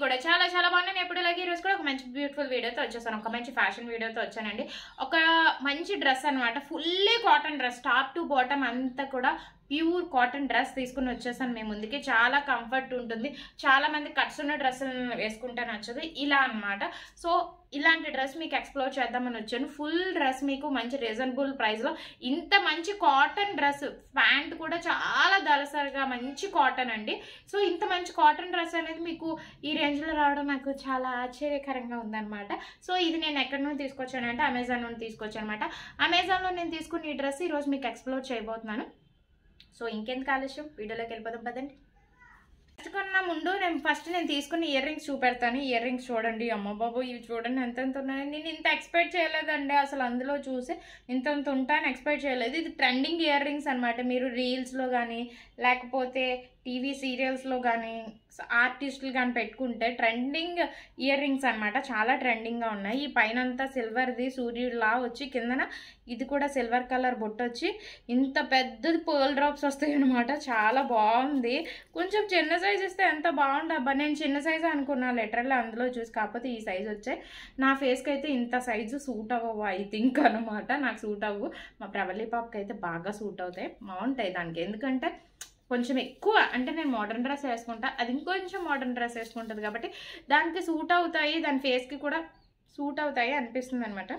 కూడా చాలా చాలా బాగున్నాను ఎప్పుడు ఇలాగే ఈరోజు కూడా ఒక మంచి బ్యూటిఫుల్ వీడియోతో వచ్చేసాను ఒక మంచి ఫ్యాషన్ వీడియోతో వచ్చానండి ఒక మంచి డ్రెస్ అనమాట fully cotton dress top to bottom అంతా కూడా ప్యూర్ కాటన్ డ్రెస్ తీసుకుని వచ్చేసాను మేము ముందుకి చాలా కంఫర్ట్ ఉంటుంది చాలా మంది కట్స్ ఉన్న డ్రెస్ వేసుకుంటే నచ్చదు ఇలా అన్నమాట సో ఇలాంటి డ్రెస్ మీకు ఎక్స్ప్లోర్ చేద్దామని వచ్చాను ఫుల్ డ్రెస్ మీకు మంచి రీజనబుల్ ప్రైస్లో ఇంత మంచి కాటన్ డ్రెస్ ప్యాంట్ కూడా చాలా దళసరిగా మంచి కాటన్ అండి సో ఇంత మంచి కాటన్ డ్రెస్ అనేది మీకు ఈ రేంజ్లో రావడం నాకు చాలా ఆశ్చర్యకరంగా ఉందన్నమాట సో ఇది నేను ఎక్కడి నుండి తీసుకొచ్చానంటే అమెజాన్ నుండి తీసుకొచ్చాను అనమాట అమెజాన్లో నేను తీసుకున్న ఈ డ్రెస్ ఈరోజు మీకు ఎక్స్ప్లోర్ చేయబోతున్నాను సో ఇంకెందుకు ఆలస్యం వీడియోలోకి వెళ్ళిపోదాం పదండి ఫస్ట్ కన్నా ముందు నేను ఫస్ట్ నేను తీసుకున్న ఇయర్ రింగ్స్ చూపెడతాను ఇయర్ రింగ్స్ చూడండి అమ్మ బాబు ఇవి చూడండి ఎంత ఎంత ఉన్నాయి నేను ఇంత ఎక్స్పెక్ట్ చేయలేదండి అసలు అందులో చూసి ఇంత ఇంత ఉంటాయని ఎక్స్పెక్ట్ చేయలేదు ఇది ట్రెండింగ్ ఇయర్ రింగ్స్ అనమాట మీరు రీల్స్లో కానీ లేకపోతే టీవీ సీరియల్స్లో కానీ ఆర్టిస్టులు కానీ పెట్టుకుంటే ట్రెండింగ్ ఇయర్ రింగ్స్ అనమాట చాలా ట్రెండింగ్గా ఉన్నాయి ఈ పైన అంతా సిల్వర్ది సూర్యుడులా వచ్చి కిందన ఇది కూడా సిల్వర్ కలర్ బొట్టు వచ్చి ఇంత పెద్దది పర్ల్ డ్రాప్స్ వస్తాయి అనమాట చాలా బాగుంది కొంచెం చిన్న సైజ్ ఇస్తే ఎంత బాగుండు అబ్బా నేను చిన్న సైజ్ అనుకున్నా లెటర్లో అందులో చూసి కాకపోతే ఈ సైజ్ వచ్చాయి నా ఫేస్కి అయితే ఇంత సైజు సూట్ అవ్వవు ఐ థింక్ అనమాట నాకు సూట్ అవ్వు మా ప్రవల్లి పాపకి అయితే బాగా సూట్ అవుతాయి బాగుంటాయి దానికి ఎందుకంటే కొంచెం ఎక్కువ అంటే నేను మోడర్న్ డ్రెస్ వేసుకుంటా అది ఇంకొంచెం మోడర్న్ డ్రెస్ వేసుకుంటుంది కాబట్టి దానికి సూట్ అవుతాయి దాని ఫేస్కి కూడా సూట్ అవుతాయి అనిపిస్తుంది అనమాట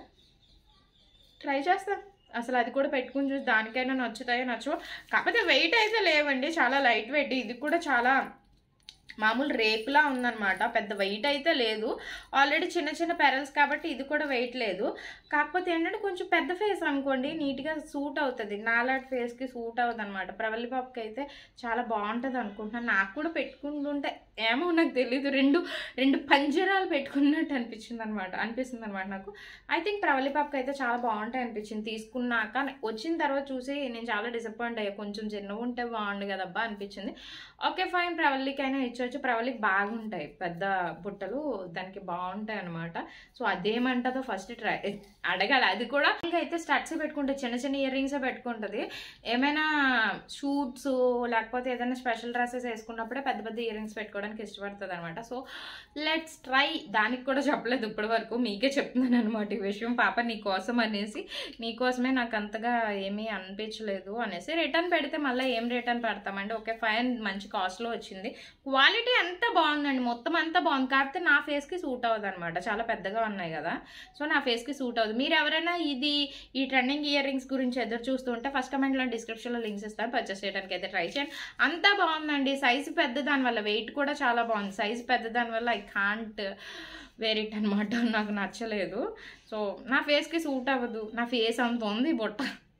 ట్రై చేస్తాను అసలు అది కూడా పెట్టుకుని చూసి దానికైనా నచ్చుతాయో నచ్చవో కాకపోతే వెయిట్ అయితే లేవండి చాలా లైట్ వెయిట్ ఇది కూడా చాలా మామూలు రేపులా ఉందన్నమాట పెద్ద వెయిట్ అయితే లేదు ఆల్రెడీ చిన్న చిన్న పెరల్స్ కాబట్టి ఇది కూడా వెయిట్ లేదు కాకపోతే ఏంటంటే కొంచెం పెద్ద ఫేస్ అనుకోండి నీట్గా సూట్ అవుతుంది నాలాంటి ఫేస్కి సూట్ అవుతుంది అనమాట ప్రవల్లి పాపకి అయితే చాలా బాగుంటుంది అనుకుంటున్నాను నాకు కూడా పెట్టుకుంటుంటే ఏమో నాకు తెలియదు రెండు రెండు పంజరాలు పెట్టుకున్నట్టు అనిపించింది అనమాట అనిపిస్తుంది అనమాట నాకు ఐ థింక్ ప్రవల్లి పాపకి అయితే చాలా బాగుంటాయి అనిపించింది తీసుకున్నాక వచ్చిన తర్వాత చూసి నేను చాలా డిసప్పాయింట్ అయ్యా కొంచెం చిన్నగా ఉంటే బాగుండు కదబ్బా అనిపించింది ఓకే ఫైన్ ప్రవల్లికైనా ఇచ్చొచ్చు ప్రవల్లికి బాగుంటాయి పెద్ద బుట్టలు దానికి బాగుంటాయి అనమాట సో అదేమంటుందో ఫస్ట్ ట్రై అడగాలి అది కూడా ఇంకా అయితే స్టడ్స్ పెట్టుకుంటే చిన్న చిన్న ఇయర్ రింగ్స్ పెట్టుకుంటుంది ఏమైనా షూట్స్ లేకపోతే ఏదైనా స్పెషల్ డ్రెస్సెస్ వేసుకున్నప్పుడే పెద్ద పెద్ద ఇయర్ రింగ్స్ పెట్టుకోవడానికి ఇష్టపడుతుంది అనమాట సో లెట్స్ ట్రై దానికి కూడా చెప్పలేదు ఇప్పటి వరకు మీకే చెప్తున్నాను అనమాట ఈ విషయం పాప నీ కోసం అనేసి నీకోసమే నాకు అంతగా ఏమీ అనిపించలేదు అనేసి రిటర్న్ పెడితే మళ్ళీ ఏం రిటర్న్ పెడతామండి ఓకే ఫైన్ మంచి కాస్ట్లో వచ్చింది క్వాలిటీ అంతా బాగుందండి మొత్తం అంతా బాగుంది కాకపోతే నా ఫేస్కి సూట్ అవ్వదు అనమాట చాలా పెద్దగా ఉన్నాయి కదా సో నా ఫేస్కి సూట్ అవ్వదు మీరు ఎవరైనా ఇది ఈ ట్రెండింగ్ ఇయర్ రింగ్స్ గురించి ఎదురు చూస్తుంటే ఫస్ట్ కమెంట్లో డిస్క్రిప్షన్లో లింక్స్ ఇస్తాను పర్చేస్ చేయడానికి అయితే ట్రై చేయండి అంతా బాగుందండి సైజు పెద్ద దానివల్ల వెయిట్ కూడా చాలా బాగుంది సైజు పెద్ద దానివల్ల ఐ కాంట్ వేర్ ఇట్ అనమాట నాకు నచ్చలేదు సో నా ఫేస్కి సూట్ అవ్వదు నా ఫేస్ అంత ఉంది బొట్ట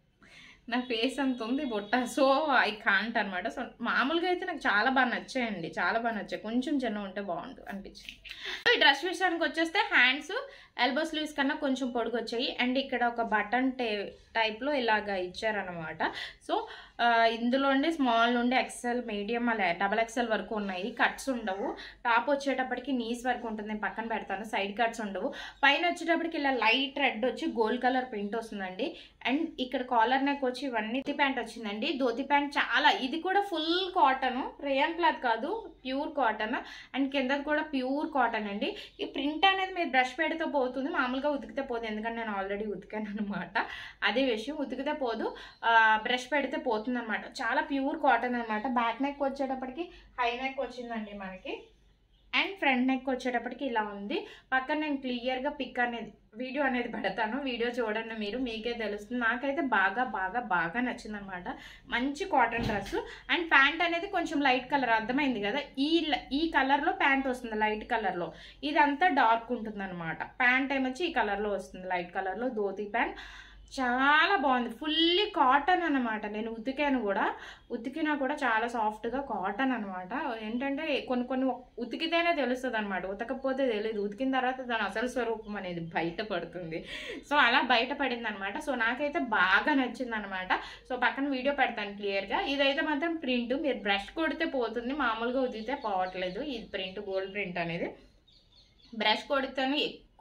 నా ఫేస్ అంత ఉంది బొట్ట సో ఐ కాంట్ అనమాట సో మామూలుగా అయితే నాకు చాలా బాగా నచ్చాయండి చాలా బాగా నచ్చాయి కొంచెం చిన్న ఉంటే బాగుంటుంది అనిపించింది ఈ డ్రెస్ విషయానికి వచ్చేస్తే హ్యాండ్స్ ఎల్బో స్లీవ్స్ కన్నా కొంచెం పొడుగు వచ్చాయి అండ్ ఇక్కడ ఒక బటన్ టే టైప్లో ఇలాగ ఇచ్చారనమాట సో ఇందులో నుండి స్మాల్ నుండి ఎక్సెల్ మీడియం అలా డబల్ ఎక్సెల్ వరకు ఉన్నాయి కట్స్ ఉండవు టాప్ వచ్చేటప్పటికి నీస్ వరకు ఉంటుంది నేను పక్కన పెడతాను సైడ్ కట్స్ ఉండవు పైన వచ్చేటప్పటికి ఇలా లైట్ రెడ్ వచ్చి గోల్డ్ కలర్ ప్రింట్ వస్తుందండి అండ్ ఇక్కడ కాలర్ నెక్ వచ్చి ఇవన్నీ ధోతి ప్యాంట్ వచ్చిందండి ధోతి ప్యాంట్ చాలా ఇది కూడా ఫుల్ కాటన్ రేయన్ క్లాత్ కాదు ప్యూర్ కాటన్ అండ్ కిందది కూడా ప్యూర్ కాటన్ అండి ఈ ప్రింట్ అనేది మీరు బ్రష్ పెడితే పోతుంది మామూలుగా ఉతికితే పోదు ఎందుకంటే నేను ఆల్రెడీ ఉతికాను అనమాట అదే విషయం ఉతికితే పోదు బ్రష్ పెడితే పోతుంది అనమాట చాలా ప్యూర్ కాటన్ అనమాట బ్యాక్ నెక్ వచ్చేటప్పటికి హై నెక్ వచ్చిందండి మనకి అండ్ ఫ్రంట్ నెక్ వచ్చేటప్పటికి ఇలా ఉంది పక్కన నేను క్లియర్గా పిక్ అనేది వీడియో అనేది పెడతాను వీడియో చూడండి మీరు మీకే తెలుస్తుంది నాకైతే బాగా బాగా బాగా నచ్చింది అనమాట మంచి కాటన్ డ్రెస్ అండ్ ప్యాంట్ అనేది కొంచెం లైట్ కలర్ అర్థమైంది కదా ఈ ఈ కలర్లో ప్యాంట్ వస్తుంది లైట్ కలర్లో ఇదంతా డార్క్ ఉంటుంది అనమాట ప్యాంట్ ఏమొచ్చి ఈ కలర్లో వస్తుంది లైట్ కలర్లో ధోతి ప్యాంట్ చాలా బాగుంది ఫుల్లీ కాటన్ అనమాట నేను ఉతికాను కూడా ఉతికినా కూడా చాలా సాఫ్ట్గా కాటన్ అనమాట ఏంటంటే కొన్ని కొన్ని ఉతికితేనే తెలుస్తుంది అనమాట ఉతకపోతే తెలియదు ఉతికిన తర్వాత దాని అసలు స్వరూపం అనేది బయటపడుతుంది సో అలా బయటపడింది అనమాట సో నాకైతే బాగా నచ్చింది అనమాట సో పక్కన వీడియో పెడతాను క్లియర్గా ఇదైతే మాత్రం ప్రింట్ మీరు బ్రష్ కొడితే పోతుంది మామూలుగా ఉతికితే పోవట్లేదు ఇది ప్రింట్ గోల్డ్ ప్రింట్ అనేది బ్రష్ కొడితేనే ఎక్కువ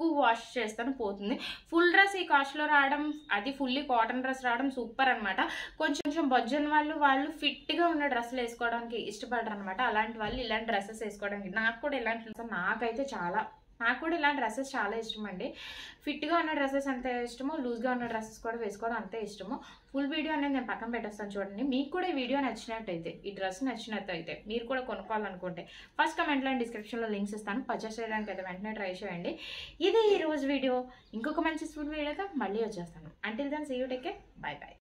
ఎక్కువ వాష్ చేస్తాను పోతుంది ఫుల్ డ్రెస్ ఈ కాస్ట్లో రావడం అది ఫుల్లీ కాటన్ డ్రెస్ రావడం సూపర్ అనమాట కొంచెం కొంచెం బొజ్జన్ వాళ్ళు వాళ్ళు ఫిట్గా ఉన్న డ్రెస్సులు వేసుకోవడానికి ఇష్టపడరు అనమాట అలాంటి వాళ్ళు ఇలాంటి డ్రెస్సెస్ వేసుకోవడానికి నాకు కూడా ఇలాంటి dress- నాకైతే చాలా నాకు కూడా ఇలాంటి డ్రెస్సెస్ చాలా ఇష్టం అండి ఫిట్గా ఉన్న డ్రెస్సెస్ అంతే ఇష్టమో లూజ్గా ఉన్న డ్రెస్సెస్ కూడా వేసుకోవడం అంతే ఇష్టమో ఫుల్ వీడియో అనేది నేను పక్కన పెట్టేస్తాను చూడండి మీకు కూడా ఈ వీడియో నచ్చినట్టయితే ఈ డ్రెస్ నచ్చినట్టయితే మీరు కూడా కొనుక్కోవాలనుకుంటే ఫస్ట్ కమెంట్లో డిస్క్రిప్షన్లో లింక్స్ ఇస్తాను పర్చేస్ చేయడానికి అయితే వెంటనే ట్రై చేయండి ఇది ఈ రోజు వీడియో ఇంకొక మంచి ఫుల్ వీడియోతో మళ్ళీ వచ్చేస్తాను until then see you take bye by